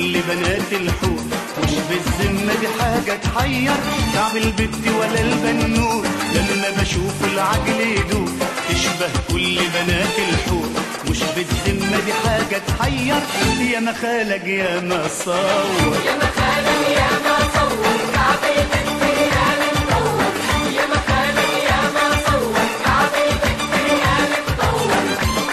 كل بنات الحور مش بالذمة دي حاجة تحير تعب البت ولا البنور لما بشوف العجل يدور تشبه كل بنات الحور مش بالذمة دي حاجة تحير يا ما خالق يا ما صور يا مخالب يا ما صور كعب البنت ريال مدور يا مخالب يا ما صور كعب البنت ريال مدور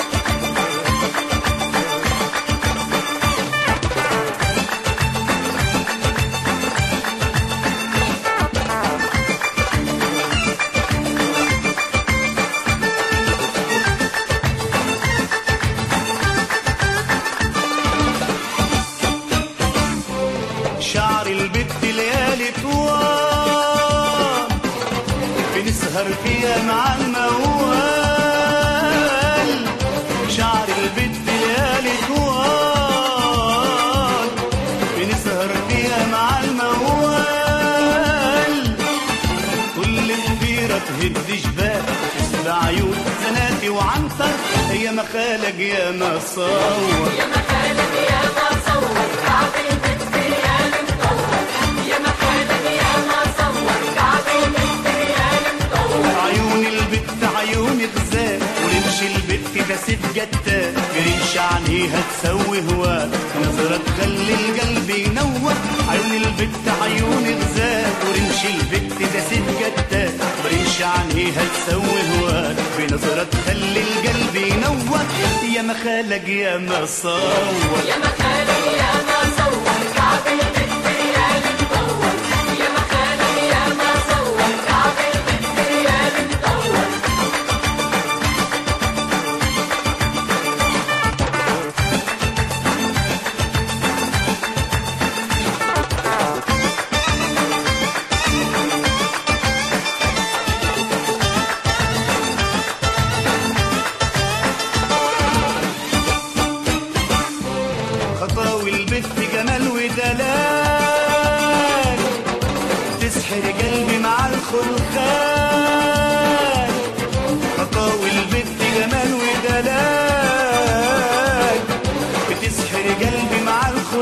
شعر البت ليالي طوال بنسهر فيها مع الموال شعر البت ليالي طوال بنسهر فيها مع الموال كل كبيرة تهد جبال تسبع عيون زناتي وعنتر هي ما خالق يا ما صور يا مخالب يا ما صور كعب البنت ريال مدور يا مخالب يا ما صور كعب البنت ريال مدور عيون البت عيون غزال ورمش البت ده ست جتة قريش عينيها تسوي هواه نظرة تخلي القلب ينور عيون البت عيون غزال ورمش البت ده ست جتة قريش عينيها تسوي هواه بنظرة تخلي القلب ينور يا ما خالق يا ما صور يا مخالب يا ما صور كعب البنت ريال مدور يا مخالب يا ما صور كعب البنت ريال مدور خطاوي البت جمال ودلال تسحر قلبي مع الخلخال خطاوي البت جمال ودلال بتسحر قلبي مع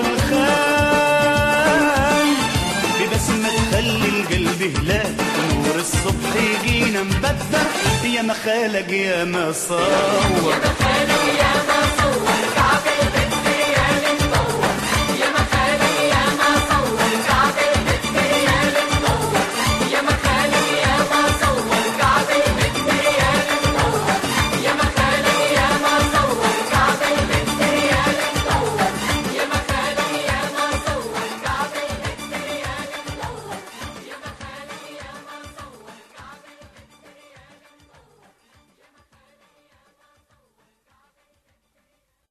الخلخال ببسمة تخلي القلب هلال ونور الصبح يجينا مبدر يا ما خالق يا ما صور يا مخالب يا